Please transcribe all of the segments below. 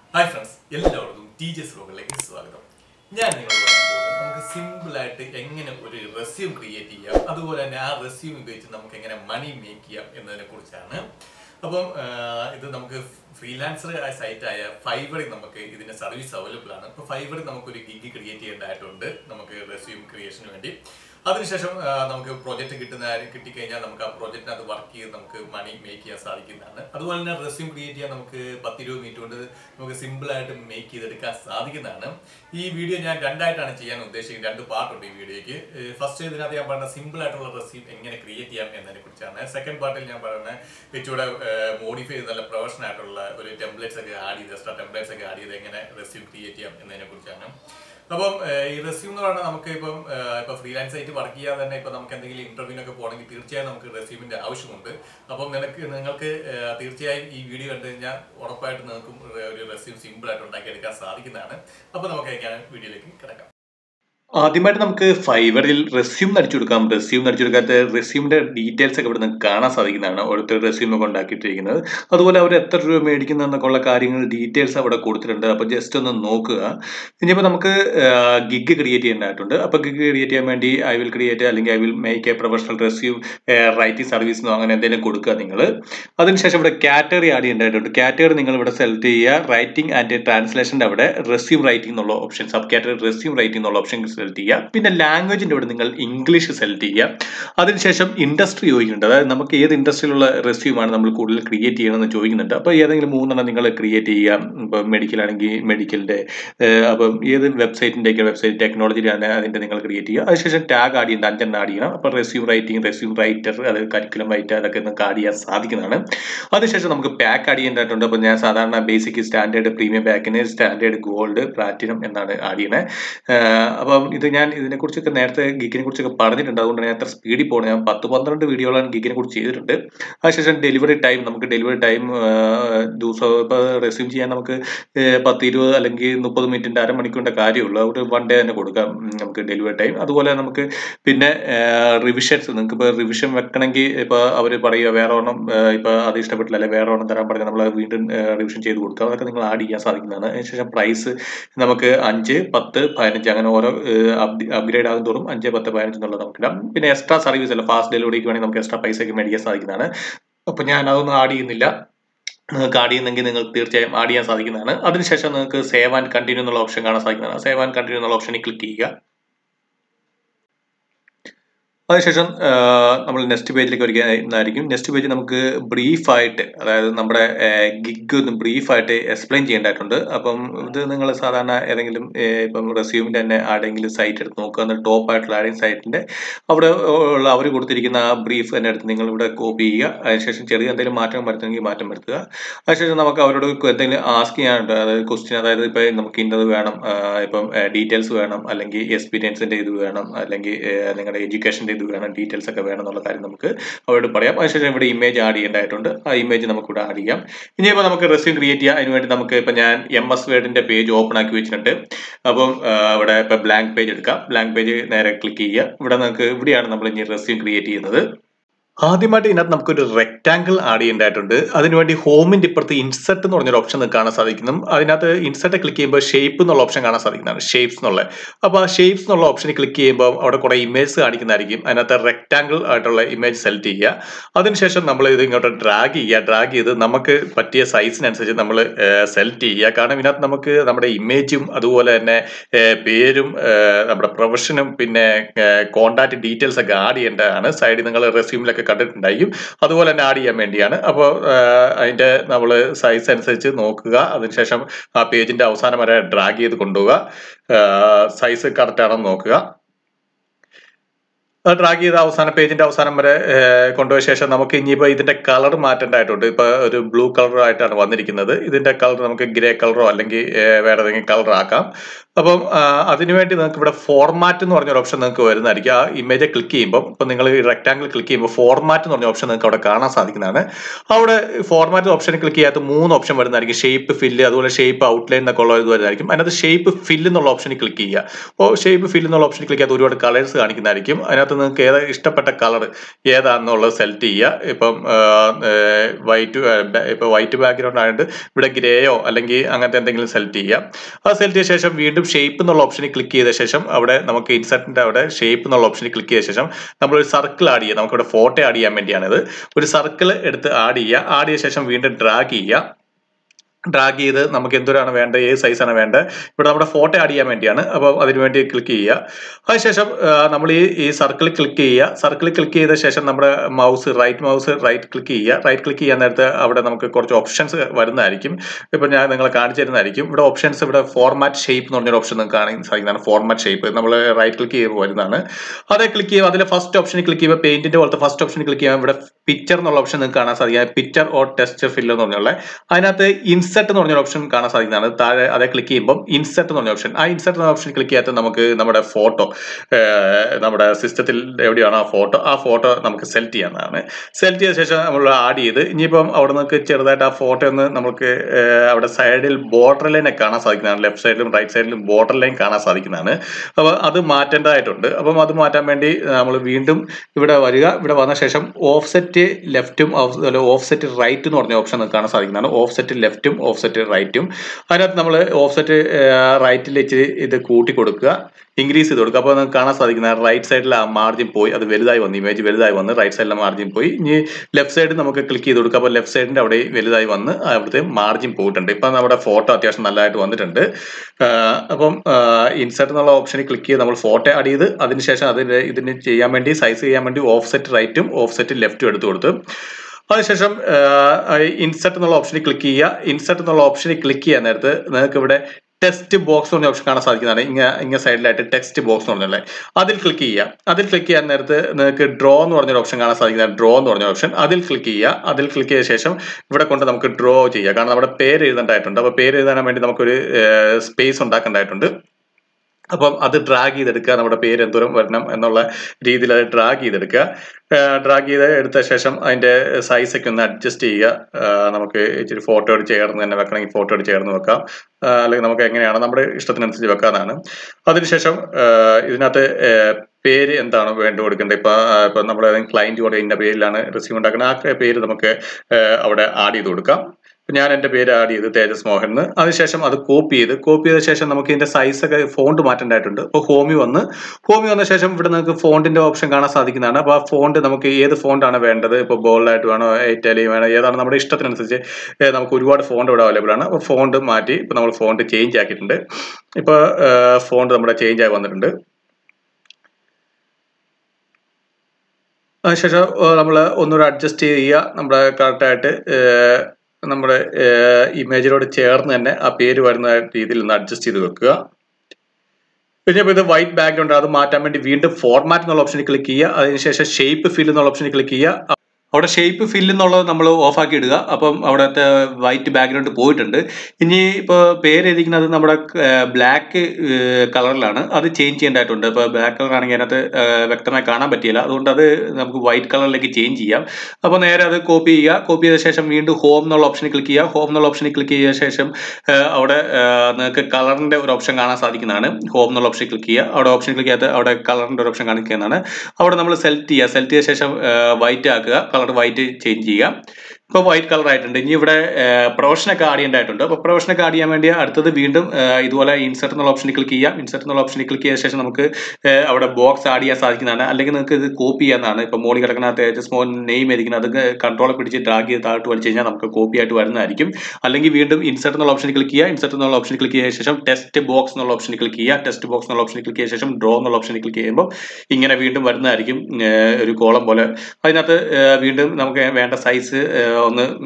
hi friends എല്ലാവർക്കും T J സ്ലോകളിലേക്ക് സ്വാഗതം ഞാൻ നിങ്ങൾ പറയാൻ പോകുന്നത് നമുക്ക് സിമ്പിൾ ആയിട്ട് എങ്ങനെ ഒരു റെസ്യൂം ക്രിയേറ്റ് ചെയ്യാം അതുപോലെ തന്നെ ആ റെസ്യൂം ഉപയോഗിച്ച് നമുക്ക് എങ്ങനെ മണി മേക്ക് ചെയ്യാം എന്നതിനെ കുറിച്ചാണ് അപ്പം ആ, ഇത് നമുക്ക് ഫ്രീലാൻസർ സൈറ്റായ ഫൈബറിൽ നമുക്ക് ഇതിന്റെ സർവീസ് അവൈലബിൾ ആണ് അപ്പോൾ ഫൈബറിൽ നമുക്കൊരു ഗിഗ് ക്രിയേറ്റ് ചെയ്യേണ്ടതായിട്ടുണ്ട് നമുക്ക് റെസ്യൂം ക്രിയേഷന് വേണ്ടി അതിനുശേഷം ആ, നമുക്ക് പ്രോജക്റ്റ് കിട്ടുന്ന കിട്ടിക്കഴിഞ്ഞാൽ നമുക്ക് ആ പ്രോജക്റ്റിനകത്ത് വർക്ക് ചെയ്ത് നമുക്ക് മണി മേക്ക് ചെയ്യാൻ സാധിക്കുന്നതാണ് അതുപോലെ തന്നെ റെസ്യൂം ക്രിയേറ്റ് ചെയ്യാൻ നമുക്ക് പത്തിരുപത് മിനിറ്റ് കൊണ്ട് നമുക്ക് സിമ്പിൾ ആയിട്ട് മേക്ക് ചെയ്തെടുക്കാൻ സാധിക്കുന്നതാണ് ഈ വീഡിയോ ഞാൻ രണ്ടായിട്ടാണ് ചെയ്യാൻ ഉദ്ദേശിക്കുന്നത് രണ്ട് പാർട്ടുണ്ട് ഈ വീഡിയോയ്ക്ക് ഫസ്റ്റ് ഇതിനകത്ത് ഞാൻ പറഞ്ഞ സിമ്പിൾ ആയിട്ടുള്ള റെസ്യൂം എങ്ങനെ ക്രിയേറ്റ് ചെയ്യാം എന്നതിനെ കുറിച്ചാണ് സെക്കൻഡ് പാർട്ടിൽ ഞാൻ പറയുന്നത് ഇച്ചിരി മോഡിഫൈ ചെയ്ത് നല്ല പ്രൊഫഷണൽ ആയിട്ടുള്ള ഒരു ടെംപ്ലേറ്റ്സ് ഒക്കെ ആഡ് ചെയ്ത് എക്സ്ട്രാ ടെംപ്ലേറ്റ്സ് ഒക്കെ ആഡ് ചെയ്ത് എങ്ങനെ റെസ്യൂം ക്രിയേറ്റ് ചെയ്യാം എന്നതിനെ കുറിച്ചാണ് അപ്പം ഏഹ്, ഈ റെസ്യൂം എന്ന് പറഞ്ഞാൽ നമുക്ക് ഇപ്പം ഏഹ്, ഇപ്പൊ ഫ്രീലാൻസ് ആയിട്ട് വർക്ക് ചെയ്യാതെ തന്നെ ഇപ്പൊ നമുക്ക് എന്തെങ്കിലും ഇന്റർവ്യൂവിനൊക്കെ പോകണമെങ്കിൽ തീർച്ചയായും നമുക്ക് റെസ്യൂമിന്റെ ആവശ്യമുണ്ട് അപ്പം നിനക്ക് നിങ്ങൾക്ക് ഏഹ്, തീർച്ചയായും ഈ വീഡിയോ കണ്ടു കഴിഞ്ഞാൽ ഉറപ്പായിട്ട് നിങ്ങൾക്കും ഒരു റെസ്യൂം സിമ്പിൾ ആയിട്ട് ഉണ്ടാക്കിയെടുക്കാൻ സാധിക്കുന്നതാണ് അപ്പൊ നമുക്ക് എങ്ങനെ വീഡിയോയിലേക്ക് കിടക്കാം ആദ്യമായിട്ട് നമുക്ക് ഫൈവറിൽ റെസ്യൂം അടിച്ചു കൊടുക്കാം റെസ്യൂം അടിച്ചു കൊടുക്കാത്ത റെസ്യൂമിന്റെ ഡീറ്റെയിൽസ് ഒക്കെ ഇവിടെ നിന്ന് കാണാൻ സാധിക്കുന്നതാണ് ഓരോരുത്തർ റെസ്യൂം ഒക്കെ ഉണ്ടാക്കിയിട്ടിരിക്കുന്നത് അതുപോലെ അവർ എത്ര രൂപ മേടിക്കുന്നു എന്നൊക്കെ ഉള്ള കാര്യങ്ങൾ ഡീറ്റെയിൽസ് അവിടെ കൊടുത്തിട്ടുണ്ട് അപ്പോൾ ജസ്റ്റ് ഒന്ന് നോക്കുക ഇനിയിപ്പോൾ നമുക്ക് ഗിഗ് ക്രിയേറ്റ് ചെയ്യേണ്ടതായിട്ടുണ്ട് അപ്പോൾ ഗിഗ് ക്രിയേറ്റ് ചെയ്യാൻ വേണ്ടി ഐ വിൽ ക്രിയേറ്റ് അല്ലെങ്കിൽ I will make a professional resume writing service എന്നോ അങ്ങനെ എന്തെങ്കിലും കൊടുക്കുക നിങ്ങൾ അതിനുശേഷം ഇവിടെ കാറ്റഗറി ആഡ് ചെയ്യേണ്ടതായിട്ടുണ്ട് കാറ്റഗറി നിങ്ങൾ ഇവിടെ സെലക്ട് ചെയ്യുക റൈറ്റിംഗ് ആൻഡ് ട്രാൻസ്ലേഷൻ്റെ അവിടെ റെസ്യൂം റൈറ്റിംഗ് എന്നുള്ള option sub category resume writing എന്നുള്ള ഓപ്ഷൻ സെലക്ട് ചെയ്യുക പിന്നെ ലാംഗ്വേജിൻ്റെ ഇവിടെ നിങ്ങൾ ഇംഗ്ലീഷ് സെലക്ട് ചെയ്യുക അതിനുശേഷം ഇൻഡസ്ട്രി ചോദിക്കുന്നുണ്ട് അതായത് നമുക്ക് ഏത് ഇൻഡസ്ട്രിയിലുള്ള റെസ്യൂമാണ് നമ്മൾ കൂടുതൽ ക്രിയേറ്റ് ചെയ്യണമെന്ന് ചോദിക്കുന്നുണ്ട് അപ്പോൾ ഏതെങ്കിലും മൂന്നെണ്ണം നിങ്ങൾ ക്രിയേറ്റ് ചെയ്യാം ഇപ്പോൾ മെഡിക്കൽ ആണെങ്കിൽ മെഡിക്കലിൻ്റെ അപ്പം ഏത് വെബ്സൈറ്റിൻ്റെയൊക്കെ വെബ്സൈറ്റ് ടെക്നോളജിയിലാണ് അതിൻ്റെ നിങ്ങൾ ക്രിയേറ്റ് ചെയ്യുക അതിനുശേഷം ടാഗ് ആഡ് ചെയ്യേണ്ട അഞ്ചെണ്ണം ആഡ് ചെയ്യണം അപ്പോൾ റെസ്യൂം റൈറ്റിംഗ് റെസ്യൂം റൈറ്റർ അത് കരിക്കുലം റൈറ്റർ അതൊക്കെ നിങ്ങൾക്ക് ആഡ് ചെയ്യാൻ സാധിക്കുന്നതാണ് അതിനുശേഷം നമുക്ക് പാക്ക് ആഡ് ചെയ്യേണ്ടതായിട്ടുണ്ട് അപ്പോൾ ഞാൻ സാധാരണ ബേസിക് സ്റ്റാൻഡേർഡ് പ്രീമിയം പാക്കിന് സ്റ്റാൻഡേർഡ് ഗോൾഡ് പ്ലാറ്റിനം എന്നാണ് ആഡ് ചെയ്യുന്നത് അപ്പം ഇത് ഞാൻ ഇതിനെക്കുറിച്ചൊക്കെ നേരത്തെ ഗിഗിനെ കുറിച്ചൊക്കെ പറഞ്ഞിട്ടുണ്ട് അതുകൊണ്ട് ഞാൻ അത്ര സ്പീഡിൽ പോകണം ഞാൻ പത്ത് പന്ത്രണ്ട് വീഡിയോകളാണ് ഗിഗിനെ കുറിച്ച് ചെയ്തിട്ടുണ്ട് അതിനുശേഷം ഡെലിവറി ടൈം നമുക്ക് ഡെലിവറി ടൈം ദിവസം ഇപ്പോൾ റെസ്യൂം ചെയ്യാൻ നമുക്ക് ഏഹ്, പത്ത് ഇരുപത് അല്ലെങ്കിൽ മുപ്പത് മിനിറ്റിൻ്റെ അരമണിക്കൂറിൻ്റെ കാര്യമുള്ളൂ അവിടെ വൺ ഡേ തന്നെ കൊടുക്കാം ഉം, നമുക്ക് ഡെലിവറി ടൈം അതുപോലെ നമുക്ക് പിന്നെ റിവിഷൻസ് നിങ്ങൾക്ക് ഇപ്പോൾ റിവിഷൻ വെക്കണമെങ്കിൽ ഇപ്പോൾ അവർ പറയുക വേറെ ഒരെണ്ണം ഏഹ്, ഇപ്പോൾ അത് ഇഷ്ടപ്പെട്ടില്ല അല്ലെങ്കിൽ വേറെ ഒരെണ്ണം തരാൻ പറഞ്ഞാൽ നമ്മൾ വീണ്ടും റിവിഷൻ ചെയ്ത് കൊടുക്കാം അതൊക്കെ നിങ്ങൾ ആഡ് ചെയ്യാൻ സാധിക്കുന്നതാണ് അതിനുശേഷം പ്രൈസ് നമുക്ക് അഞ്ച് പത്ത് പതിനഞ്ച് അങ്ങനെ ഓരോ അപ്ഗ്രേഡ് ആകും തോറും അഞ്ച് പത്ത് പതിനഞ്ച് എന്നുള്ളത് നമുക്ക് ഇടാം പിന്നെ എക്സ്ട്രാ സർവീസ് അല്ല ഫാസ്റ്റ് ഡെലിവറിക്ക് വേണമെങ്കിൽ നമുക്ക് എക്സ്ട്രാ പൈസ ഒക്കെ മേടിക്കാൻ സാധിക്കുന്നതാണ് അപ്പോൾ ഞാൻ അതൊന്നും ആഡ് ചെയ്യുന്നില്ല നിങ്ങൾക്ക് ആഡ് ചെയ്യുന്നെങ്കിൽ നിങ്ങൾക്ക് തീർച്ചയായും ആഡ് ചെയ്യാൻ സാധിക്കുന്നതാണ് അതിനുശേഷം നിങ്ങൾക്ക് സേവ് ആൻഡ് കണ്ടിന്യൂ എന്നുള്ള ഓപ്ഷൻ കാണാൻ സാധിക്കുന്നതാണ് സേവ് ആൻഡ് കണ്ടിന്യൂ എന്നുള്ള ഓപ്ഷനിൽ ക്ലിക്ക് ചെയ്യുക അതിനുശേഷം നമ്മൾ നെക്സ്റ്റ് പേജിലേക്ക് വരികയായിരിക്കും നെക്സ്റ്റ് പേജ് നമുക്ക് ബ്രീഫായിട്ട് അതായത് നമ്മുടെ ഗിഗ് ഒന്ന് ബ്രീഫായിട്ട് എക്സ്പ്ലെയിൻ ചെയ്യേണ്ടതായിട്ടുണ്ട് അപ്പം ഇത് നിങ്ങൾ സാധാരണ ഏതെങ്കിലും ഏഹ്, ഇപ്പം റെസ്യൂമിൻ്റെ തന്നെ ആരെങ്കിലും സൈറ്റ് എടുത്ത് നോക്കുക എന്നിട്ട് ടോപ്പ് ആയിട്ടുള്ള ആരെങ്കിലും സൈറ്റിൻ്റെ അവിടെ ഉള്ള അവർ കൊടുത്തിരിക്കുന്ന ആ ബ്രീഫ് തന്നെ എടുത്ത് നിങ്ങൾ ഇവിടെ കോപ്പി ചെയ്യുക അതിനുശേഷം ചെറിയ എന്തെങ്കിലും മാറ്റം വരുത്തണമെങ്കിൽ മാറ്റം വരുത്തുക അതിനുശേഷം നമുക്ക് അവരോട് എന്തെങ്കിലും ആസ്ക് ചെയ്യാനുണ്ട് അതായത് ക്വസ്റ്റ്യൻ അതായത് ഇപ്പം നമുക്ക് ഇന്നത് വേണം ആ, ഇപ്പം ഡീറ്റെയിൽസ് വേണം അല്ലെങ്കിൽ എക്സ്പീരിയൻസിൻ്റെ ഇത് വേണം അല്ലെങ്കിൽ ഏഹ്, നിങ്ങളുടെ എഡ്യൂക്കേഷൻ്റെ ഇത് വേണം ഡീറ്റെയിൽസ് ഒക്കെ വേണം എന്നുള്ള കാര്യം നമുക്ക് അവരോട് പറയാം അതിനുശേഷം ഇവിടെ ഇമേജ് ആഡ് ചെയ്യേണ്ടതായിട്ടുണ്ട് ആ ഇമേജ് നമുക്ക് ഇവിടെ ആഡ് ചെയ്യാം ഇനിയിപ്പോൾ നമുക്ക് റെസ്യൂം ക്രിയേറ്റ് ചെയ്യാം അതിനുവേണ്ടി നമുക്ക് ഇപ്പം ഞാൻ എം എസ് വേർഡിൻ്റെ പേജ് ഓപ്പൺ ആക്കി വെച്ചിട്ടുണ്ട് അപ്പം ആ, ഇവിടെ ഇപ്പം ബ്ലാങ്ക് പേജ് എടുക്കാം ബ്ലാങ്ക് പേജ് നേരെ ക്ലിക്ക് ചെയ്യുക ഇവിടെ നമുക്ക് ഇവിടെയാണ് നമ്മൾ ഇനി റെസ്യൂം ക്രിയേറ്റ് ചെയ്യുന്നത് ആദ്യമായിട്ട് ഇതിനകത്ത് നമുക്കൊരു റെക്ടാങ്കിൾ ആഡ് ചെയ്യേണ്ടതായിട്ടുണ്ട് അതിനുവേണ്ടി ഹോമിന്റെ ഇപ്പുറത്ത് ഇൻസെർട്ട് എന്ന് പറഞ്ഞൊരു ഓപ്ഷൻ നിങ്ങൾക്ക് കാണാൻ സാധിക്കുന്നു അതിനകത്ത് ഇൻസെർട്ട് ക്ലിക്ക് ചെയ്യുമ്പോൾ ഷേപ്പ് എന്നുള്ള ഓപ്ഷൻ കാണാൻ സാധിക്കുന്നതാണ് ഷേപ്സ് എന്നുള്ള അപ്പോൾ ആ ഷേപ്സ് എന്നുള്ള ഓപ്ഷനിൽ ക്ലിക്ക് ചെയ്യുമ്പോൾ അവിടെ കുറെ ഇമേജ് കാണിക്കുന്നതായിരിക്കും അതിനകത്ത് റെക്ടാങ്കിൾ ആയിട്ടുള്ള ഇമേജ് സെലക്ട് ചെയ്യുക അതിനുശേഷം നമ്മൾ ഇത് ഇങ്ങോട്ട് ഡ്രാഗ് ചെയ്യുക ഡ്രാഗ് ചെയ്ത് നമുക്ക് പറ്റിയ സൈസിനനുസരിച്ച് നമ്മൾ സെലക്ട് ചെയ്യുക കാരണം ഇതിനകത്ത് നമുക്ക് നമ്മുടെ ഇമേജും അതുപോലെ തന്നെ ഏഹ്, പേരും ഏഹ്, നമ്മുടെ പ്രൊഫഷനും പിന്നെ കോണ്ടാക്ട് ഡീറ്റെയിൽസ് ഒക്കെ ആഡ് ചെയ്യേണ്ടതാണ് സൈഡിൽ നിങ്ങൾ റെസ്യൂമിലൊക്കെ കണ്ടിട്ടുണ്ടായിരിക്കും അതുപോലെ തന്നെ ആഡ് ചെയ്യാൻ വേണ്ടിയാണ് അപ്പോൾ അതിൻ്റെ നമ്മൾ സൈസ് അനുസരിച്ച് നോക്കുക അതിനുശേഷം ആ പേജിൻ്റെ അവസാനം വരെ ഡ്രാഗ് ചെയ്ത് കൊണ്ടുപോവുക സൈസ് കറക്റ്റ് ആണെന്ന് നോക്കുക ഡ്രാഗ് ചെയ്ത് അവസാന പേജിന്റെ അവസാനം വരെ ഏഹ്, കൊണ്ടുപോയ ശേഷം നമുക്ക് ഇനിയിപ്പോൾ ഇതിന്റെ കളർ മാറ്റേണ്ടതായിട്ടുണ്ട് ഇപ്പൊ ഒരു ബ്ലൂ കളർ ആയിട്ടാണ് വന്നിരിക്കുന്നത് ഇതിന്റെ കളർ നമുക്ക് ഗ്രേ കളറോ അല്ലെങ്കിൽ ഏഹ്, വേറെ ഏതെങ്കിലും കളർ ആക്കാം അപ്പം ആ, അതിനുവേണ്ടി നിങ്ങൾക്ക് ഇവിടെ ഫോർമാറ്റ് എന്ന് പറഞ്ഞ ഒരു ഓപ്ഷൻ നിങ്ങൾക്ക് വരുന്നതായിരിക്കും ആ ഇമേജ് ക്ലിക്ക് ചെയ്യുമ്പോൾ ഇപ്പം നിങ്ങൾ ഈ റെക്ടാങ്കിൾ ക്ലിക്ക് ചെയ്യുമ്പോൾ ഫോർമാറ്റ് എന്ന് പറഞ്ഞ ഓപ്ഷൻ നിങ്ങൾക്ക് അവിടെ കാണാൻ സാധിക്കുന്നതാണ് അവിടെ ഫോർമാറ്റ് ഓപ്ഷൻ ക്ലിക്ക് ചെയ്യാത്ത മൂന്ന് ഓപ്ഷൻ വരുന്നതായിരിക്കും ഷേപ്പ് ഫില്ല് അതുപോലെ ഷേപ്പ് ഔട്ട്ലൈൻ എന്നൊക്കെ ഉള്ള ഇത് വരുന്നതായിരിക്കും അതിനകത്ത് ഷേപ്പ് ഫില്ല് എന്നുള്ള ഓപ്ഷനിൽ ക്ലിക്ക് ചെയ്യുക അപ്പോൾ ഷേപ്പ് ഫില്ല് എന്നുള്ള ഓപ്ഷനിൽ ക്ലിക്ക് ചെയ്യാത്ത ഒരുപാട് കളേഴ്സ് കാണിക്കുന്നതായിരിക്കും അതിനകത്ത് നിങ്ങൾക്ക് ഏതാ ഇഷ്ടപ്പെട്ട കളർ ഏതാണെന്നുള്ളത് സെലക്ട് ചെയ്യുക ഇപ്പം വൈറ്റ് ഇപ്പൊ വൈറ്റ് ബാക്ക്ഗ്രൗണ്ട് ആയതുകൊണ്ട് ഇവിടെ ഗ്രേയോ അല്ലെങ്കിൽ അങ്ങനത്തെ എന്തെങ്കിലും സെലക്ട് ചെയ്യുക അത് സെലക്ട് ചെയ്ത ശേഷം വീണ്ടും ഷേപ്പ് എന്നുള്ള ഓപ്ഷനിൽ ക്ലിക്ക് ചെയ്ത ശേഷം അവിടെ നമുക്ക് ഇൻസെർട്ടിന്റെ അവിടെ ഷേപ്പ് എന്നുള്ള ഓപ്ഷനിൽ ക്ലിക്ക് ചെയ്ത ശേഷം നമ്മൾ ഒരു സർക്കിൾ ആഡ് ചെയ്യുക നമുക്ക് ഇവിടെ ഫോട്ടോ ആഡ് ചെയ്യാൻ വേണ്ടിയാണിത് ഒരു സർക്കിൾ എടുത്ത് ആഡ് ചെയ്യുക ആഡ് ചെയ്ത ശേഷം വീണ്ടും ഡ്രാഗ് ചെയ്യുക ഡ്രാഗ് ചെയ്ത് നമുക്ക് എന്തോരാണ് വേണ്ടത് ഏത് സൈസാണ് വേണ്ടത് ഇവിടെ നമ്മുടെ ഫോട്ടോ ആഡ് ചെയ്യാൻ വേണ്ടിയാണ് അപ്പോൾ അതിനുവേണ്ടി ക്ലിക്ക് ചെയ്യുക അതിനുശേഷം നമ്മൾ ഈ ഈ സർക്കിൾ ക്ലിക്ക് ചെയ്യുക സർക്കിൾ ക്ലിക്ക് ചെയ്ത ശേഷം നമ്മുടെ mouse right mouse right click ചെയ്യുക റൈറ്റ് ക്ലിക്ക് ചെയ്യാൻ നേരത്ത് അവിടെ നമുക്ക് കുറച്ച് ഓപ്ഷൻസ് വരുന്നതായിരിക്കും ഇപ്പം ഞാൻ നിങ്ങളെ കാണിച്ചു തരുന്നതായിരിക്കും ഇവിടെ ഓപ്ഷൻസ് ഇവിടെ ഫോർമാറ്റ് ഷേപ്പ് എന്ന് പറഞ്ഞൊരു ഓപ്ഷൻ നിങ്ങൾക്ക് കാണാൻ സാധിക്കുന്നതാണ് ഫോർമാറ്റ് ഷേപ്പ് നമ്മൾ റൈറ്റ് ക്ലിക്ക് ചെയ്യുമ്പോൾ വരുന്നതാണ് അതേ ക്ലിക്ക് ചെയ്യുമ്പോൾ അതിലെ ഫസ്റ്റ് ഓപ്ഷനിൽ ക്ലിക്ക് ചെയ്യുമ്പോൾ പെയിന്റിന്റെ പോലത്തെ ഫസ്റ്റ് ഓപ്ഷനിൽ ക്ലിക്ക് ചെയ്യുമ്പോൾ ഇവിടെ പിക്ചർ എന്നുള്ള ഓപ്ഷൻ നിങ്ങൾക്ക് കാണാൻ സാധിക്കുക പിക്ചർ ഓർ ടെസ്റ്റ് ഫില്ല് എന്ന് പറഞ്ഞുള്ള അതിനകത്ത് ഇൻസെർട്ട് എന്ന് പറഞ്ഞ ഓപ്ഷൻ കാണാൻ സാധിക്കുന്നതാണ് താഴെ അതേ ക്ലിക്ക് ചെയ്യുമ്പോൾ ഇൻസെർട്ട് എന്ന് പറഞ്ഞ ഓപ്ഷൻ ആ ഇൻസെർട്ട് എന്ന ഓപ്ഷൻ ക്ലിക്ക് ചെയ്യാത്ത നമുക്ക് നമ്മുടെ ഫോട്ടോ നമ്മുടെ സിസ്റ്റത്തിൽ എവിടെയാണോ ആ ഫോട്ടോ ആ ഫോട്ടോ നമുക്ക് സെലക്ട് ചെയ്യാവുന്നതാണ് സെലക്ട് ചെയ്ത ശേഷം നമ്മൾ ആഡ് ചെയ്ത് ഇനിയിപ്പം അവിടെ നമുക്ക് ചെറുതായിട്ട് ആ ഫോട്ടോ ഒന്ന് നമുക്ക് ഏഹ്, അവിടെ സൈഡിൽ ബോർഡർ ലൈനെ കാണാൻ സാധിക്കുന്നതാണ് ലെഫ്റ്റ് സൈഡിലും റൈറ്റ് സൈഡിലും ബോർഡർ ലൈൻ കാണാൻ സാധിക്കുന്നതാണ് അപ്പോൾ അത് മാറ്റേണ്ടതായിട്ടുണ്ട് അപ്പം അത് മാറ്റാൻ വേണ്ടി നമ്മൾ വീണ്ടും ഇവിടെ വരിക ഇവിടെ വന്ന ശേഷം ഓഫ്സെറ്റ് ലെഫ്റ്റും ഓഫ്സെറ്റ് റൈറ്റ് എന്ന് പറഞ്ഞ ഓപ്ഷൻ നമുക്ക് കാണാൻ സാധിക്കുന്നതാണ് ഓഫ്സെറ്റ് ലെഫ്റ്റും ഓഫ്സെറ്റ് റൈറ്റും അതിനകത്ത് നമ്മൾ ഓഫ്സെറ്റ് റൈറ്റിൽ ഇച്ചിരി ഇത് കൂട്ടി കൊടുക്കുക ഇൻക്രീസ് ചെയ്ത് കൊടുക്കുക അപ്പോൾ നമുക്ക് കാണാൻ സാധിക്കുന്ന റൈറ്റ് സൈഡിൽ ആ മാർജിൻ പോയി അത് വലുതായി വന്നു ഇമേജ് വലുതായി വന്ന് റൈറ്റ് സൈഡിലെ മാർജിൻ പോയി ഇനി ലെഫ്റ്റ് സൈഡ് നമുക്ക് ക്ലിക്ക് ചെയ്ത് കൊടുക്കുക അപ്പോൾ ലെഫ്റ്റ് സൈഡിന്റെ അവിടെ വലുതായി വന്ന് അവിടുത്തെ മാർജിൻ പോയിട്ടുണ്ട് ഇപ്പം നമ്മുടെ ഫോട്ടോ അത്യാവശ്യം നല്ലതായിട്ട് വന്നിട്ടുണ്ട് ആഹ് അപ്പം ഇൻസെർട്ട് എന്നുള്ള ഓപ്ഷനിൽ ക്ലിക്ക് ചെയ്ത് നമ്മൾ ഫോട്ടോ ആഡ് ചെയ്ത് അതിനുശേഷം അതിന് ഇതിന് ചെയ്യാൻ വേണ്ടി സൈസ് ചെയ്യാൻ വേണ്ടി ഓഫ്സെറ്റ് റൈറ്റും ഓഫ്സെറ്റ് ലെഫ്റ്റും എടുത്തു കൊടുത്തു അതിനുശേഷം ഇൻസെർട്ട് എന്നുള്ള ഓപ്ഷനിൽ ക്ലിക്ക് ചെയ്യുക ഇൻസെർട്ട് എന്നുള്ള ഓപ്ഷനിൽ ക്ലിക്ക് ചെയ്യാൻ നേരത്ത് നിങ്ങൾക്ക് ഇവിടെ ടെക്സ്റ്റ് ബോക്സ് പറഞ്ഞ ഓപ്ഷൻ കാണാൻ സാധിക്കുന്നതാണ് ഇങ്ങ ഇങ്ങ സൈഡിലായിട്ട് ടെക്സ്റ്റ് ബോക്സ് എന്ന് പറഞ്ഞല്ലേ അതിൽ ക്ലിക്ക് ചെയ്യുക അതിൽ ക്ലിക്ക് ചെയ്യാൻ നേരത്ത് നിങ്ങൾക്ക് ഡ്രോ എന്ന് പറഞ്ഞൊരു ഓപ്ഷൻ കാണാൻ സാധിക്കുന്നതാണ് ഡ്രോ എന്ന് പറഞ്ഞ ഓപ്ഷൻ അതിൽ ക്ലിക്ക് ചെയ്യുക അതിൽ ക്ലിക്ക് ചെയ്ത ശേഷം ഇവിടെ കൊണ്ട് നമുക്ക് ഡ്രോ ചെയ്യുക കാരണം നമ്മുടെ പേര് എഴുതേണ്ടതായിട്ടുണ്ട് അപ്പോൾ പേര് എഴുതാൻ വേണ്ടി നമുക്കൊരു സ്പേസ് ഉണ്ടാക്കേണ്ടതായിട്ടുണ്ട് അപ്പം അത് ഡ്രാഗ് ചെയ്തെടുക്കുക നമ്മുടെ പേര് എന്തോരം വരണം എന്നുള്ള രീതിയിൽ അത് ഡ്രാഗ് ചെയ്തെടുക്കുക ഡ്രാഗ് ചെയ്ത് എടുത്ത ശേഷം അതിന്റെ സൈസ് ഒക്കെ ഒന്ന് അഡ്ജസ്റ്റ് ചെയ്യുക ആ, നമുക്ക് ഇച്ചിരി ഫോട്ടോയോട് ചേർന്ന് തന്നെ വെക്കണമെങ്കിൽ ഫോട്ടോയോട് ചേർന്ന് വെക്കാം ആ, അല്ലെങ്കിൽ നമുക്ക് എങ്ങനെയാണ് നമ്മുടെ ഇഷ്ടത്തിനനുസരിച്ച് വെക്കാനാണ് അതിനുശേഷം ആ, ഇതിനകത്ത് ആ, പേര് എന്താണ് വേണ്ടി കൊടുക്കേണ്ടത് ഇപ്പൊ ആ, ഇപ്പൊ നമ്മൾ ഏതെങ്കിലും ക്ലയന്റ് കൂടെ ഇന്ന പേരിലാണ് റിസീവ് ഉണ്ടാക്കുന്നത് ആ പേര് നമുക്ക് ആ, അവിടെ ആഡ് ചെയ്ത് കൊടുക്കാം ഇപ്പൊ ഞാൻ എന്റെ പേര് ആഡ് ചെയ്ത് തേജസ് മോഹൻ എന്ന് അതിനുശേഷം അത് കോപ്പി ചെയ്ത് കോപ്പി ചെയ്ത ശേഷം നമുക്ക് ഇതിന്റെ സൈസ് ഒക്കെ ഫോണ്ട് മാറ്റേണ്ടതായിട്ടുണ്ട് അപ്പോൾ ഹോമി വന്ന് ഹോമി വന്ന ശേഷം ഇവിടെ നിങ്ങൾക്ക് ഫോണ്ടിന്റെ ഓപ്ഷൻ കാണാൻ സാധിക്കുന്നതാണ് അപ്പോൾ ആ ഫോണ്ട് നമുക്ക് ഏത് ഫോണ്ടാണ് വേണ്ടത് ഇപ്പോൾ ബോൾഡായിട്ട് വേണോ ഇറ്റാലിയൻ വേണോ ഏതാണ് നമ്മുടെ ഇഷ്ടത്തിനനുസരിച്ച് ഏ, നമുക്ക് ഒരുപാട് ഫോണ്ട് ഇവിടെ അവൈലബിൾ ആണ് അപ്പോൾ ഫോണ്ട് മാറ്റി ഇപ്പോൾ നമ്മൾ ഫോണ്ട് ചേഞ്ച് ആക്കിയിട്ടുണ്ട് ഇപ്പോൾ ഫോണ്ട് നമ്മുടെ ചേഞ്ച് ആയി വന്നിട്ടുണ്ട് അതിനുശേഷം നമ്മൾ ഒന്നുകൂടെ അഡ്ജസ്റ്റ് ചെയ്യുക നമ്മുടെ കറക്റ്റായിട്ട് നമ്മുടെ ഇമേജിനോട് ചേർന്ന് തന്നെ ആ പേര് വരുന്ന രീതിയിൽ ഒന്ന് അഡ്ജസ്റ്റ് ചെയ്ത് വെക്കുക പിന്നെ ഇപ്പോൾ ഇത് വൈറ്റ് ബാക്ക്ഗ്രൗണ്ട് അത് മാറ്റാൻ വേണ്ടി വീണ്ടും ഫോർമാറ്റ് എന്നുള്ള ഓപ്ഷനിൽ ക്ലിക്ക് ചെയ്യുക അതിനുശേഷം ഷേപ്പ് ഫിൽ എന്നുള്ള ഓപ്ഷനിൽ ക്ലിക്ക് ചെയ്യുക അവിടെ ഷേപ്പ് ഫിൽ എന്നുള്ളത് നമ്മൾ ഓഫാക്കി ഇടുക അപ്പം അവിടുത്തെ വൈറ്റ് ബാക്ക്ഗ്രൗണ്ട് പോയിട്ടുണ്ട് ഇനി ഇപ്പോൾ പേര് എഴുതിക്കുന്നത് നമ്മുടെ ബ്ലാക്ക് കളറിലാണ് അത് ചേഞ്ച് ചെയ്യേണ്ടതായിട്ടുണ്ട് ഇപ്പോൾ ബ്ലാക്ക് കളർ ആണെങ്കിൽ അതിനകത്ത് ഏഹ്, വ്യക്തമായി കാണാൻ പറ്റിയില്ല അതുകൊണ്ട് അത് നമുക്ക് വൈറ്റ് കളറിലേക്ക് ചേഞ്ച് ചെയ്യാം അപ്പോൾ നേരെ അത് കോപ്പി ചെയ്യുക കോപ്പി ചെയ്ത ശേഷം വീണ്ടും ഹോം എന്നുള്ള ഓപ്ഷനിൽ ക്ലിക്ക് ചെയ്യുക ഹോം എന്നുള്ള ഓപ്ഷനിൽ ക്ലിക്ക് ചെയ്ത ശേഷം ഏഹ്, അവിടെ ഏഹ്, നിങ്ങൾക്ക് കളറിന്റെ ഒരു ഓപ്ഷൻ കാണാൻ സാധിക്കുന്നതാണ് ഹോം എന്നുള്ള ഓപ്ഷൻ ക്ലിക്ക് ചെയ്യുക അവിടെ ഓപ്ഷൻ ക്ലിക്ക് ചെയ്യാത്ത അവിടെ കളറിന്റെ ഒരു ഓപ്ഷൻ കാണിക്കുന്നതാണ് അവിടെ നമ്മൾ സെലക്ട് ചെയ്യുക സെലക്ട് ചെയ്ത ശേഷം വൈറ്റ് ആക്കുക കളർ വൈറ്റ് ചേഞ്ച് ചെയ്യുക ഇപ്പോൾ വൈറ്റ് കളർ ആയിട്ടുണ്ട് ഇനി ഇവിടെ പ്രൊഫഷനൊക്കെ ആഡ് ചെയ്യേണ്ടതായിട്ടുണ്ട് അപ്പോൾ പ്രൊഫഷനൊക്കെ ആഡ് ചെയ്യാൻ വേണ്ടി അടുത്തത് വീണ്ടും ഏഹ്, ഇതുപോലെ ഇൻസെർട്ട് എന്നുള്ള ഓപ്ഷനിൽ ക്ലിക്ക് ചെയ്യാം ഇൻസെർട്ട് എന്നുള്ള ഓപ്ഷനിൽ ക്ലിക്ക് ചെയ്ത ശേഷം നമുക്ക് ഏഹ്, അവിടെ ബോക്സ് ആഡ് ചെയ്യാൻ സാധിക്കുന്നതാണ് അല്ലെങ്കിൽ നിങ്ങൾക്ക് ഇത് കോപ്പി ചെയ്യാവുന്നതാണ് ഇപ്പോൾ മോളിൽ കിടക്കുന്ന തേജസ് മോഹൻ നെയിം ഇരിക്കുന്നത് അത് കൺട്രോളെ പിടിച്ച് ഡ്രാഗ് ചെയ്ത് താഴോട്ട് വലിച്ചു കഴിഞ്ഞാൽ നമുക്ക് കോപ്പി ആയിട്ട് വരുന്നതായിരിക്കും അല്ലെങ്കിൽ വീണ്ടും ഇൻസെർട്ട് എന്നുള്ള ഓപ്ഷനിൽ ക്ലിക്ക് ചെയ്യുക ഇൻസെർട്ട് എന്നുള്ള ഓപ്ഷനിൽ ക്ലിക്ക് ചെയ്ത ശേഷം ടെസ്റ്റ് ബോക്സ് എന്നുള്ള ഓപ്ഷനിൽ ക്ലിക്ക് ചെയ്യുക ടെസ്റ്റ് ബോക്സ് എന്നുള്ള ഓപ്ഷനിൽ ക്ലിക്ക് ചെയ്ത ശേഷം ഡ്രോ എന്നുള്ള ഓപ്ഷനിൽ ക്ലിക്ക് ചെയ്യുമ്പോൾ ഇങ്ങനെ വീണ്ടും വരുന്നതായിരിക്കും ഏഹ്, ഒരു കോളം പോലെ അതിനകത്ത് ഏഹ്, വീണ്ടും നമുക്ക് വേണ്ട സൈസ് ഒന്ന്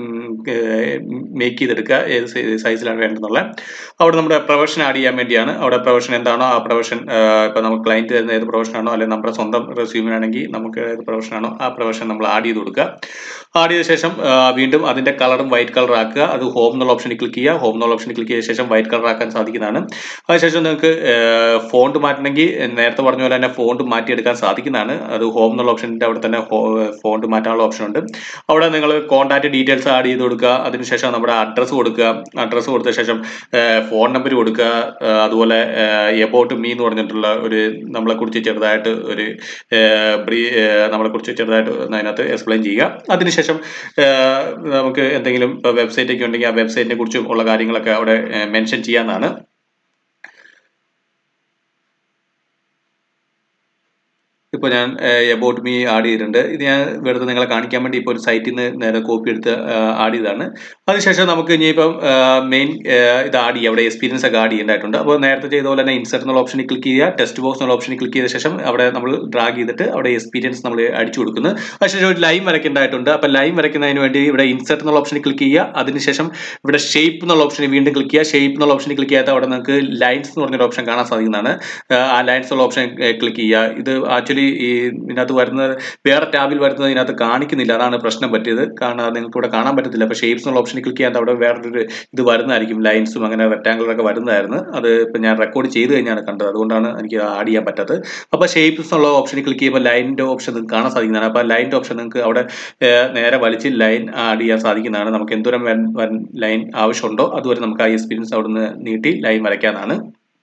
മേക്ക് ചെയ്തെടുക്കുക ഏത് സൈസിലാണ് വേണ്ടതെന്നുള്ള അവിടെ നമ്മുടെ പ്രൊഫഷൻ ആഡ് ചെയ്യാൻ വേണ്ടിയാണ് അവിടെ പ്രൊഫഷൻ എന്താണോ ആ പ്രൊഫഷൻ ഇപ്പൊ നമുക്ക് ക്ലയന്റ് തരുന്ന ഏത് പ്രൊഫഷൻ ആണോ അല്ലെങ്കിൽ നമ്മുടെ സ്വന്തം റെസ്യൂമിനാണെങ്കിൽ നമുക്ക് ഏത് പ്രൊഫഷൻ ആണോ ആ പ്രൊഫഷൻ നമ്മൾ ആഡ് ചെയ്ത് കൊടുക്കുക ആഡ് ചെയ്ത ശേഷം ആ, വീണ്ടും അതിന്റെ കളറും വൈറ്റ് കളർ ആക്കുക അത് ഹോം എന്നുള്ള ഓപ്ഷനിൽ ക്ലിക്ക് ചെയ്യുക ഹോം എന്നുള്ള ഓപ്ഷനിൽ ക്ലിക്ക് ചെയ്ത ശേഷം വൈറ്റ് കളർ ആക്കാൻ സാധിക്കുന്നതാണ് അതിനുശേഷം നിങ്ങൾക്ക് ഫോണ്ട് മാറ്റണമെങ്കിൽ നേരത്തെ പറഞ്ഞ പോലെ തന്നെ ഫോണ്ട് മാറ്റിയെടുക്കാൻ സാധിക്കുന്നതാണ് അത് ഹോം എന്നുള്ള ഓപ്ഷനിന്റെ അവിടെ തന്നെ ഫോണ്ട് മാറ്റാനുള്ള ഓപ്ഷൻ ഉണ്ട് അവിടെ നിങ്ങൾ കോൺടാക്ട് ഡീറ്റെയിൽസ് ആഡ് ചെയ്ത് കൊടുക്കുക അതിനുശേഷം നമ്മുടെ അഡ്രസ്സ് കൊടുക്കുക അഡ്രസ്സ് കൊടുത്ത ശേഷം ഫോൺ നമ്പർ കൊടുക്കുക ആ, അതുപോലെ എബൌട്ട് മീ എന്ന് പറഞ്ഞിട്ടുള്ള ഒരു നമ്മളെ കുറിച്ച് ചെറുതായിട്ട് ഒരു ബ്രീ നമ്മളെ കുറിച്ച് ചെറുതായിട്ട് ഒന്ന് അതിനകത്ത് എക്സ്പ്ലെയിൻ ചെയ്യുക അതിനുശേഷം ആ, നമുക്ക് എന്തെങ്കിലും വെബ്സൈറ്റ് ഒക്കെ ഉണ്ടെങ്കിൽ ആ വെബ്സൈറ്റിനെ കുറിച്ചും ഉള്ള കാര്യങ്ങളൊക്കെ അവിടെ മെൻഷൻ ചെയ്യാവുന്നതാണ് ഇപ്പോൾ ഞാൻ എബൌട്ട് മീ ആഡ് ചെയ്തിട്ടുണ്ട് ഇത് ഞാൻ വെറുതെ നിങ്ങളെ കാണിക്കാൻ വേണ്ടി ഇപ്പോൾ ഒരു സൈറ്റിൽ നിന്ന് നേരെ കോപ്പി എടുത്ത് ആഡ് ചെയ്തതാണ് അതിനുശേഷം നമുക്ക് ഇനിയിപ്പം മെയിൻ ഇത് ആഡ് ചെയ്യാം അവിടെ എക്സ്പീരിയൻസ് ഒക്കെ ആഡ് ചെയ്യേണ്ടതായിട്ടുണ്ട് അപ്പോൾ നേരത്തെ ചെയ്ത പോലെ തന്നെ ഇൻസെർട്ട് എന്നുള്ള ഓപ്ഷനിൽ ക്ലിക്ക് ചെയ്യുക ടെസ്റ്റ് ബോക്സ് എന്നുള്ള ഓപ്ഷനിൽ ക്ലിക്ക് ചെയ്ത ശേഷം അവിടെ നമ്മൾ ഡ്രാഗ് ചെയ്തിട്ട് അവിടെ എക്സ്പീരിയൻസ് നമ്മൾ അടിച്ചു കൊടുക്കുന്നു അതിനുശേഷം ഒരു ലൈൻ വരയ്ക്കേണ്ടതായിട്ടുണ്ട് അപ്പോൾ ലൈൻ വരയ്ക്കുന്നതിന് വേണ്ടി ഇവിടെ ഇൻസെർട്ട് എന്നുള്ള ഓപ്ഷനിൽ ക്ലിക്ക് ചെയ്യുക അതിനുശേഷം ഇവിടെ ഷേപ്പ് എന്നുള്ള ഓപ്ഷനിൽ വീണ്ടും ക്ലിക്ക് ചെയ്യുക ഷേപ്പ് എന്നുള്ള ഓപ്ഷനിൽ ക്ലിക്ക് ചെയ്യാത്ത അവിടെ നിങ്ങൾക്ക് ലൈൻസ് എന്ന് പറഞ്ഞൊരു ഓപ്ഷൻ കാണാൻ സാധിക്കുന്നതാണ് ആ ലൈൻസ് ഉള്ള ഓപ്ഷൻ ക്ലിക്ക് ചെയ്യുക ഇത് ആക്ച്വലി ഈ ഇതിനകത്ത് വരുന്നത് വേറെ ടാബിൽ വരുന്നത് ഇതിനകത്ത് കാണിക്കുന്നില്ല അതാണ് പ്രശ്നം പറ്റിയത് കാരണം അത് നിങ്ങൾക്ക് ഇവിടെ കാണാൻ പറ്റത്തില്ല അപ്പോൾ ഷേപ്സ് എന്നുള്ള ഓപ്ഷനിൽ ക്ലിക്ക് ചെയ്യാൻ അവിടെ വേറൊരു ഇത് വരുന്നതായിരിക്കും ലൈൻസും അങ്ങനെ റെക്ടാങ്കിളൊക്കെ വരുന്നതായിരുന്നു അത് ഇപ്പം ഞാൻ റെക്കോർഡ് ചെയ്ത് കഴിഞ്ഞാണ് കണ്ടത് അതുകൊണ്ടാണ് എനിക്ക് ആഡ് ചെയ്യാൻ പറ്റാത്തത് അപ്പോൾ ഷേപ്സ് എന്നുള്ള ഓപ്ഷനിൽ ക്ലിക്ക് ചെയ്യുമ്പോൾ ലൈനിൻ്റെ ഓപ്ഷൻ നിങ്ങൾക്ക് കാണാൻ സാധിക്കുന്നതാണ് അപ്പോൾ ലൈനിൻ്റെ ഓപ്ഷൻ നിങ്ങൾക്ക് അവിടെ ഏഹ്, നേരെ വലിച്ച് ലൈൻ ആഡ് ചെയ്യാൻ സാധിക്കുന്നതാണ് നമുക്ക് എന്തോരം ലൈൻ ആവശ്യമുണ്ടോ അതുവരെ നമുക്ക് ആ എക്സ്പീരിയൻസ് അവിടെ നിന്ന് നീട്ടി ലൈൻ വരയ്ക്കാനാണ്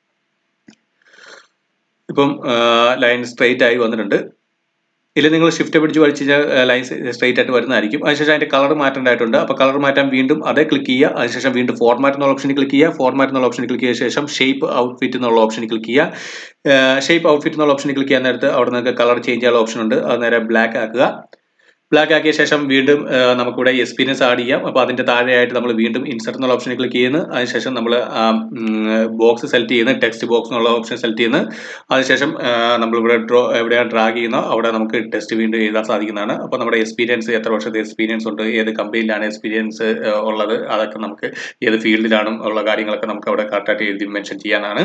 ഇപ്പം ലൈൻ സ്ട്രെയിറ്റ് ആയി വന്നിട്ടുണ്ട് ഇതിൽ നിങ്ങൾ ഷിഫ്റ്റ് പിടിച്ച് വലിച്ച് ലൈൻ സ്ട്രെയിറ്റ് ആയിട്ട് വരുന്നതായിരിക്കും അതിനുശേഷം അതിന്റെ കളർ മാറ്റേണ്ടതായിട്ടുണ്ട് അപ്പോൾ കളർ മാറ്റാൻ വീണ്ടും അതേ ക്ലിക്ക് ചെയ്യുക അതിനുശേഷം വീണ്ടും ഫോർമാറ്റ് എന്നുള്ള ഓപ്ഷനിൽ ക്ലിക്ക് ചെയ്യുക ഫോർമാറ്റ് എന്നുള്ള ഓപ്ഷനിൽ ക്ലിക്ക് ചെയ്ത ശേഷം ഷേപ്പ് ഔട്ട്ഫിറ്റ് എന്നുള്ള ഓപ്ഷനിൽ ക്ലിക്ക് ചെയ്യുക ഷേപ്പ് ഔട്ട്ഫിറ്റ് എന്നുള്ള ഓപ്ഷനിൽ ക്ലിക്ക് ചെയ്യാൻ നേരത്ത് അവിടെ നിങ്ങൾക്ക് കളർ ചേഞ്ച് ചെയ്യാനുള്ള ഓപ്ഷൻ ഉണ്ട് അത് നേരെ ബ്ലാക്ക് ആക്കുക ബ്ലാക്ക് ആക്കിയ ശേഷം വീണ്ടും ആ, നമുക്കിവിടെ എക്സ്പീരിയൻസ് ആഡ് ചെയ്യാം അപ്പോൾ അതിന്റെ താഴെയായിട്ട് നമ്മൾ വീണ്ടും ഇൻസെർട്ട് എന്നുള്ള ഓപ്ഷനിൽ ക്ലിക്ക് ചെയ്യുന്നു അതിനുശേഷം നമ്മൾ ബോക്സ് സെലക്ട് ചെയ്യുന്നു ടെക്സ്റ്റ് ബോക്സ് എന്നുള്ള ഓപ്ഷൻ സെലക്ട് ചെയ്യുന്നു അതിനുശേഷം ആ, നമ്മളിവിടെ ഡ്രോ എവിടെയാണ് ഡ്രാഗ് ചെയ്യുന്നോ അവിടെ നമുക്ക് ടെസ്റ്റ് വീണ്ടും എഴുതാൻ സാധിക്കുന്നതാണ് അപ്പോൾ നമ്മുടെ എക്സ്പീരിയൻസ് എത്ര വർഷത്തെ എക്സ്പീരിയൻസ് ഉണ്ട് ഏത് കമ്പനിയിലാണ് എക്സ്പീരിയൻസ് ഉള്ളത് അതൊക്കെ നമുക്ക് ഏത് ഫീൽഡിലാണ് ഉള്ള കാര്യങ്ങളൊക്കെ നമുക്ക് അവിടെ കറക്റ്റായിട്ട് എഴുതി മെൻഷൻ ചെയ്യാനാണ്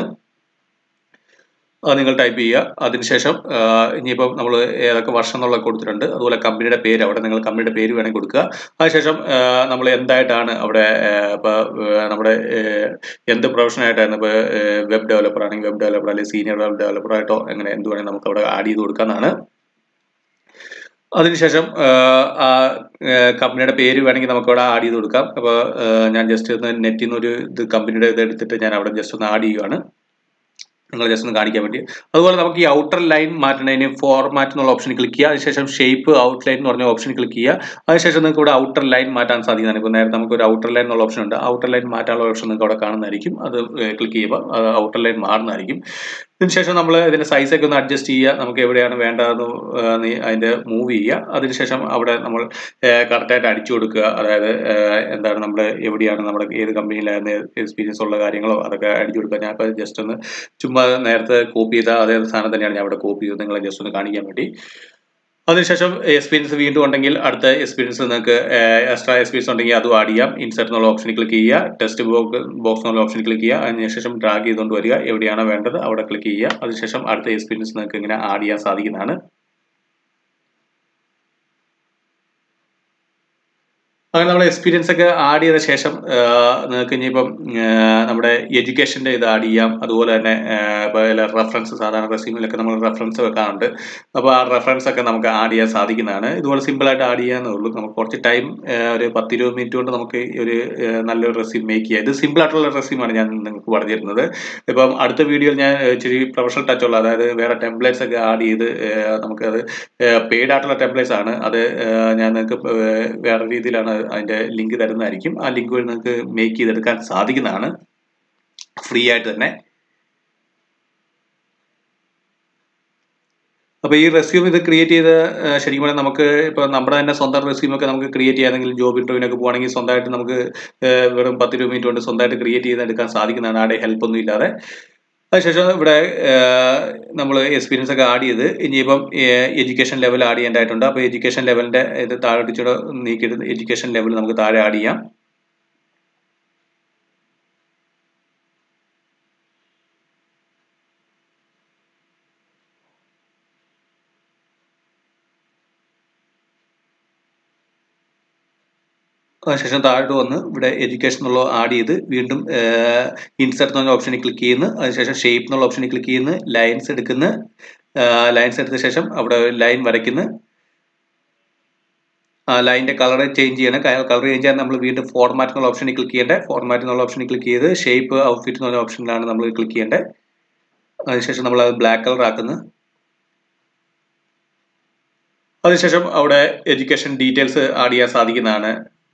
അത് നിങ്ങൾ ടൈപ്പ് ചെയ്യുക അതിനുശേഷം ആ, ഇനിയിപ്പം നമ്മൾ ഏതൊക്കെ വർഷം എന്നുള്ളത് കൊടുത്തിട്ടുണ്ട് അതുപോലെ കമ്പനിയുടെ പേര് അവിടെ നിങ്ങൾ കമ്പനിയുടെ പേര് വേണമെങ്കിൽ കൊടുക്കുക അതിനുശേഷം നമ്മൾ എന്തായിട്ടാണ് അവിടെ ഇപ്പോൾ നമ്മുടെ ആ, എന്ത് പ്രൊഫഷനായിട്ടാണ് ഇപ്പോൾ വെബ് ഡെവലപ്പർ ആണെങ്കിൽ വെബ് ഡെവലപ്പർ അല്ലെങ്കിൽ സീനിയർ വെബ് ഡെവലപ്പർ ആയിട്ടോ അങ്ങനെ എന്ത് വേണമെങ്കിൽ നമുക്ക് അവിടെ ആഡ് ചെയ്ത് കൊടുക്കാമെന്നാണ് അതിനുശേഷം ആ, ആ കമ്പനിയുടെ പേര് വേണമെങ്കിൽ നമുക്ക് അവിടെ ആഡ് ചെയ്ത് കൊടുക്കാം അപ്പോൾ ഞാൻ ജസ്റ്റ് ഒന്ന് നെറ്റിൽ നിന്ന് ഒരു ഇത് കമ്പനിയുടെ ഇത് എടുത്തിട്ട് ഞാൻ അവിടെ ജസ്റ്റ് ഒന്ന് ആഡ് ചെയ്യുവാണ് നിങ്ങൾ ജസ്റ്റ് ഒന്ന് കാണിക്കാൻ വേണ്ടി അതുപോലെ നമുക്ക് ഈ ഔട്ടർ ലൈൻ മാറ്റണതിന് ഫോർമാറ്റ് എന്നുള്ള ഓപ്ഷൻ ക്ലിക്ക് ചെയ്യുക അതിനുശേഷം ഷേപ്പ് ഔട്ട് ലൈൻ എന്ന് പറഞ്ഞ ഓപ്ഷൻ ക്ലിക്ക് ചെയ്യുക അതിനുശേഷം നിങ്ങൾക്ക് ഇവിടെ ഔട്ടർ ലൈൻ മാറ്റാൻ സാധിക്കുന്നതാണ് ഇപ്പോൾ നേരത്തെ നമുക്ക് ഒരു ഔട്ടർ ലൈൻ എന്നുള്ള ഓപ്ഷൻ ഉണ്ട് ഔട്ടർ ലൈൻ മാറ്റാനുള്ള ഓപ്ഷൻ നിങ്ങൾക്ക് അവിടെ കാണുന്നതായിരിക്കും അത് ക്ലിക്ക് ചെയ്യുമ്പോൾ ഔട്ടർ ലൈൻ മാറുന്നതായിരിക്കും ഇതിനുശേഷം നമ്മൾ ഇതിന്റെ സൈസ് ഒക്കെ ഒന്ന് അഡ്ജസ്റ്റ് ചെയ്യുക നമുക്ക് എവിടെയാണ് വേണ്ടതെന്ന് ആ, നീ- അതിന്റെ മൂവ് ചെയ്യുക അതിനുശേഷം അവിടെ നമ്മൾ കറക്റ്റായിട്ട് അടിച്ചു കൊടുക്കുക അതായത് ആ, എന്താണ് നമ്മൾ എവിടെയാണ് നമ്മുടെ ഏത് കമ്പനിയിലായിരുന്നു എക്സ്പീരിയൻസ് ഉള്ള കാര്യങ്ങളോ അതൊക്കെ അടിച്ചു കൊടുക്കുക ഞാൻ ഇപ്പോൾ ജസ്റ്റ് ഒന്ന് ചുമ്മാ നേരത്തെ കോപ്പി ചെയ്ത അതേ സാധനം തന്നെയാണ് ഞാൻ അവിടെ കോപ്പി ചെയ്തത് നിങ്ങളെ ജസ്റ്റ് ഒന്ന് കാണിക്കാൻ വേണ്ടി അതിനുശേഷം എക്സ്പീരിയൻസ് വീണ്ടും ഉണ്ടെങ്കിൽ അടുത്ത എക്സ്പീരിയൻസ് നിങ്ങൾക്ക് എക്സ്ട്രാ എക്സ്പീരിയൻസ് ഉണ്ടെങ്കിൽ അതും ആഡ് ചെയ്യാം ഇൻസെർട്ട് എന്നുള്ള ഓപ്ഷനിൽ ക്ലിക്ക് ചെയ്യുക ടെസ്റ്റ് ബോക്സ് എന്നുള്ള ഓപ്ഷനിൽ ക്ലിക്ക് ചെയ്യുക അതിനുശേഷം ഡ്രാഗ് ചെയ്തുകൊണ്ട് വരിക എവിടെയാണോ വേണ്ടത് അവിടെ ക്ലിക്ക് ചെയ്യുക അതിനുശേഷം അടുത്ത എക്സ്പീരിയൻസ് നിങ്ങൾക്ക് ഇങ്ങനെ ആഡ് ചെയ്യാൻ സാധിക്കുന്നതാണ് അങ്ങനെ നമ്മൾ എക്സ്പീരിയൻസ് ഒക്കെ ആഡ് ചെയ്ത ശേഷം ആ, നിങ്ങൾക്ക് ഇനിയിപ്പം ആ, നമ്മുടെ എഡ്യൂക്കേഷൻ്റെ ഇത് ആഡ് ചെയ്യാം അതുപോലെ തന്നെ ഇപ്പോൾ റെഫറൻസ് സാധാരണ റെസ്യൂമിലൊക്കെ നമ്മൾ റെഫറൻസ് വെക്കാറുണ്ട് അപ്പോൾ ആ റെഫറൻസ് ഒക്കെ നമുക്ക് ആഡ് ചെയ്യാൻ സാധിക്കുന്നതാണ് ഇതുപോലെ സിമ്പിളായിട്ട് ആഡ് ചെയ്യാന്നേ ഉള്ളൂ നമുക്ക് കുറച്ച് ടൈം ഒരു പത്ത് ഇരുപത് മിനിറ്റ് കൊണ്ട് നമുക്ക് ഈ ഒരു ആ, നല്ലൊരു റെസ്യൂം മേക്ക് ചെയ്യാം ഇത് സിമ്പിൾ ആയിട്ടുള്ള റെസ്യൂമാണ് ഞാൻ നിങ്ങൾക്ക് പറഞ്ഞു തരുന്നത് ഇപ്പം അടുത്ത വീഡിയോയിൽ ഞാൻ ആ, ഇച്ചിരി പ്രൊഫഷണൽ ടച്ച് ഉള്ള അതായത് വേറെ ടെംപ്ലേറ്റ്സ് ഒക്കെ ആഡ് ചെയ്ത് ആ, നമുക്കത് പെയ്ഡ് ആയിട്ടുള്ള ടെംപ്ലേറ്റ്സ് ആണ് അത് ആ, ഞാൻ നിങ്ങൾക്ക് ആ, വേറെ രീതിയിലാണ് അതിന്റെ ലിങ്ക് തരുന്നതായിരിക്കും ആ ലിങ്ക് വഴി നിങ്ങൾക്ക് മേക്ക് ചെയ്തെടുക്കാൻ സാധിക്കുന്നതാണ് ഫ്രീ ആയിട്ട് തന്നെ അപ്പൊ ഈ റെസ്യൂം ഇത് ക്രിയേറ്റ് ചെയ്ത് ആ, ശരിക്കും പറഞ്ഞാൽ നമുക്ക് ഇപ്പൊ നമ്മുടെ തന്നെ സ്വന്തം റെസ്യൂം ഒക്കെ നമുക്ക് ക്രിയേറ്റ് ചെയ്യാനെങ്കിൽ ജോബ് ഇന്റർവ്യൂവിനൊക്കെ പോകുകയാണെങ്കിൽ സ്വന്തമായിട്ട് നമുക്ക് ആ, വെറും പത്ത് രൂപ മിനിറ്റ് കൊണ്ട് സ്വന്തമായിട്ട് ക്രിയേറ്റ് ചെയ്തെടുക്കാൻ സാധിക്കുന്നതാണ് ആരുടെ ഹെൽപ്പ് ഒന്നും ഇല്ലാതെ അതിനുശേഷം ഇവിടെ നമ്മൾ എക്സ്പീരിയൻസ് ഒക്കെ ആഡ് ചെയ്ത് ഇനിയിപ്പം എഡ്യൂക്കേഷൻ ലെവൽ ആഡ് ചെയ്യേണ്ടതായിട്ടുണ്ട് അപ്പോൾ എഡ്യൂക്കേഷൻ ലെവലിൻ്റെ ഇത് താഴെ ഇച്ചിരി നീക്കിയിട്ട് എഡ്യൂക്കേഷൻ ലെവൽ നമുക്ക് താഴെ ആഡ് ചെയ്യാം അതിനുശേഷം താഴോട്ട് വന്ന് ഇവിടെ എഡ്യൂക്കേഷൻ എന്നുള്ള ആഡ് ചെയ്ത് വീണ്ടും ഇൻസെർട്ട് എന്നുള്ള ഓപ്ഷനിൽ ക്ലിക്ക് ചെയ്യുന്നു അതിനുശേഷം ഷേപ്പ് എന്നുള്ള ഓപ്ഷനിൽ ക്ലിക്ക് ചെയ്യുന്നു ലൈൻസ് എടുക്കുന്നു ലൈൻസ് എടുത്ത ശേഷം അവിടെ ലൈൻ വരയ്ക്കുന്നു ആ ലൈനിന്റെ കളർ ചേഞ്ച് ചെയ്യണം കളർ ചേഞ്ച് ചെയ്യാൻ നമ്മൾ വീണ്ടും ഫോർമാറ്റ് എന്നുള്ള ഓപ്ഷനിൽ ക്ലിക്ക് ചെയ്യേണ്ടത് ഫോർമാറ്റ് എന്നുള്ള ഓപ്ഷനിൽ ക്ലിക്ക് ചെയ്ത് ഷേപ്പ് ഔട്ട്ഫിറ്റ് എന്നുള്ള ഓപ്ഷനിലാണ് നമ്മൾ ക്ലിക്ക് ചെയ്യേണ്ടത് അതിനുശേഷം നമ്മൾ അത് ബ്ലാക്ക് കളർ ആക്കുന്നു അതിനുശേഷം അവിടെ എഡ്യൂക്കേഷൻ ഡീറ്റെയിൽസ് ആഡ് ചെയ്യാൻ സാധിക്കുന്നതാണ്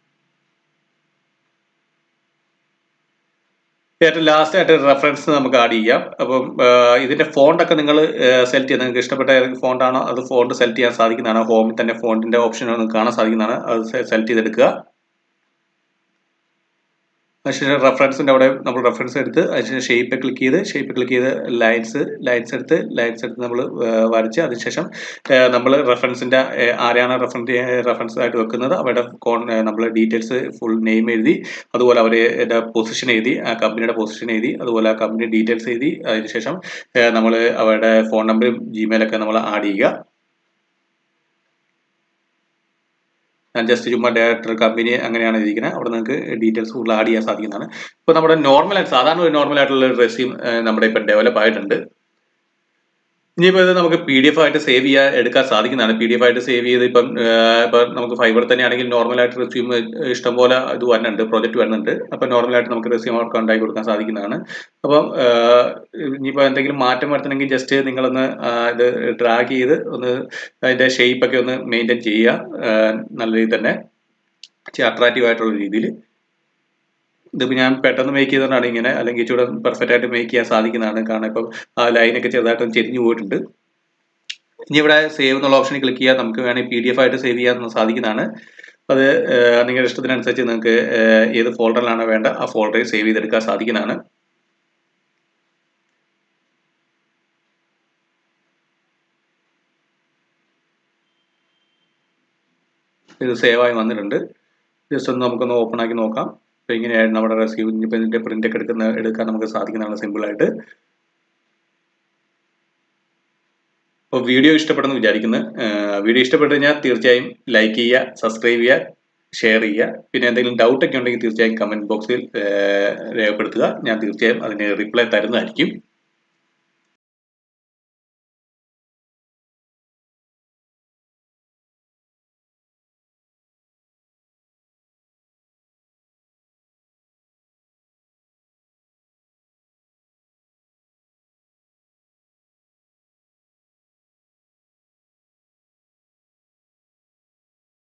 ഏറ്റവും ലാസ്റ്റ് ആയിട്ട് റെഫറൻസ് നമുക്ക് ആഡ് ചെയ്യാം അപ്പം ഇതിന്റെ ഫോണ്ട് ഒക്കെ നിങ്ങൾ സെലക്ട് ചെയ്യാം നിങ്ങൾക്ക് ഇഷ്ടപ്പെട്ട ഏതൊക്കെ ഫോണ്ട് ആണോ അത് ഫോണ്ട് സെലക്ട് ചെയ്യാൻ സാധിക്കുന്നതാണ് ഹോമിൽ തന്നെ ഫോണ്ടിന്റെ ഓപ്ഷൻ നിങ്ങൾക്ക് കാണാൻ സാധിക്കുന്നതാണ് അത് സെലക്ട് ചെയ്തെടുക്കുക അതിനുശേഷം റെഫറൻസിന്റെ അവിടെ നമ്മൾ റെഫറൻസ് എടുത്ത് അതിനുശേഷം ഷേപ്പ് ക്ലിക്ക് ചെയ്ത് ഷേപ്പ് ക്ലിക്ക് ചെയ്ത് ലൈൻസ് ലൈൻസ് എടുത്ത് ലൈൻസ് എടുത്ത് നമ്മൾ വരച്ച് അതിനുശേഷം നമ്മൾ റെഫറൻസിന്റെ ആരെയാണ് റെഫറൻസ് റെഫറൻസ് ആയിട്ട് വെക്കുന്നത് അവരുടെ കോൺ നമ്മൾ ഡീറ്റെയിൽസ് ഫുൾ നെയിം എഴുതി അതുപോലെ അവരുടെ പൊസിഷൻ എഴുതി ആ കമ്പനിയുടെ പൊസിഷൻ എഴുതി അതുപോലെ ആ കമ്പനി ഡീറ്റെയിൽസ് എഴുതി അതിനുശേഷം നമ്മൾ അവരുടെ ഫോൺ നമ്പറും ജിമെയിലൊക്കെ നമ്മൾ ആഡ് ചെയ്യുക ഞാൻ ജസ്റ്റ് ചുമ്മാ ഡയറക്ടർ കമ്പനി അങ്ങനെയാണ് ഇരിക്കുന്നത് അവിടെ നിങ്ങൾക്ക് ഡീറ്റെയിൽസ് കൂടുതൽ ആഡ് ചെയ്യാൻ സാധിക്കുന്നതാണ് ഇപ്പോൾ നമ്മുടെ നോർമൽ ആയിട്ട് സാധാരണ ഒരു നോർമൽ ആയിട്ടുള്ള റെസ്യൂം നമ്മുടെ ഇപ്പം ഡെവലപ്പ് ആയിട്ടുണ്ട് ഇനിയിപ്പോൾ ഇത് നമുക്ക് പി ഡി എഫ് ആയിട്ട് സേവ് ചെയ്യാൻ എടുക്കാൻ സാധിക്കുന്നതാണ് പി ഡി എഫ് ആയിട്ട് സേവ് ചെയ്ത് ഇപ്പം ഇപ്പം നമുക്ക് ഫൈബർ തന്നെയാണെങ്കിൽ നോർമൽ ആയിട്ട് റെസ്യൂം ഇഷ്ടംപോലെ ഇത് വരുന്നുണ്ട് പ്രോജക്റ്റ് വരുന്നുണ്ട് അപ്പം നോർമലായിട്ട് നമുക്ക് റെസ്യൂം അവർക്ക് ഉണ്ടാക്കി കൊടുക്കാൻ സാധിക്കുന്നതാണ് അപ്പം ഇനിയിപ്പോൾ എന്തെങ്കിലും മാറ്റം വരുത്തണമെങ്കിൽ ജസ്റ്റ് നിങ്ങളൊന്ന് ഇത് ഡ്രാഗ് ചെയ്ത് ഒന്ന് അതിൻ്റെ ഷേപ്പൊക്കെ ഒന്ന് മെയിൻറ്റെയിൻ ചെയ്യുക നല്ല രീതിയിൽ തന്നെ അട്രാക്റ്റീവ് ആയിട്ടുള്ള രീതിയിൽ ഇതിപ്പോൾ ഞാൻ പെട്ടെന്ന് മേക്ക് ചെയ്തതുകൊണ്ടാണ് ഇങ്ങനെ അല്ലെങ്കിൽ ഇച്ചിരി പെർഫെക്റ്റ് ആയിട്ട് മേക്ക് ചെയ്യാൻ സാധിക്കുന്നതാണ് കാരണം ഇപ്പം ആ ലൈനൊക്കെ ചെറുതായിട്ട് ചെരിഞ്ഞു പോയിട്ടുണ്ട് ഇനി ഇവിടെ സേവ് എന്നുള്ള ഓപ്ഷനിൽ ക്ലിക്ക് ചെയ്യാൻ നമുക്ക് വേണമെങ്കിൽ പി ഡി എഫ് ആയിട്ട് സേവ് ചെയ്യാൻ സാധിക്കുന്നതാണ് അത് നിങ്ങളുടെ ഇഷ്ടത്തിനനുസരിച്ച് നിങ്ങൾക്ക് ഏത് ഫോൾഡറിലാണ് വേണ്ട ആ ഫോൾഡറിൽ സേവ് ചെയ്തെടുക്കാൻ സാധിക്കുന്നതാണ് ഇത് സേവ് ആയി വന്നിട്ടുണ്ട് ജസ്റ്റ് ഒന്ന് നമുക്കൊന്ന് ഓപ്പൺ ആക്കി നോക്കാം അപ്പോൾ ഇങ്ങനെയാണ് നമ്മുടെ റെസ്യൂം ഇനിയിപ്പോൾ ഇതിൻ്റെ പ്രിൻ്റ് ഒക്കെ എടുക്കുന്ന എടുക്കാൻ നമുക്ക് സാധിക്കുന്നതാണ് സിമ്പിളായിട്ട് അപ്പോൾ വീഡിയോ ഇഷ്ടപ്പെടുന്നു വിചാരിക്കുന്നു വീഡിയോ ഇഷ്ടപ്പെട്ടു കഴിഞ്ഞാൽ തീർച്ചയായും ലൈക്ക് ചെയ്യുക സബ്സ്ക്രൈബ് ചെയ്യുക ഷെയർ ചെയ്യുക പിന്നെ എന്തെങ്കിലും ഡൗട്ട് ഒക്കെ ഉണ്ടെങ്കിൽ തീർച്ചയായും കമൻറ്റ് ബോക്സിൽ രേഖപ്പെടുത്തുക ഞാൻ തീർച്ചയായും അതിന് റിപ്ലൈ തരുന്നതായിരിക്കും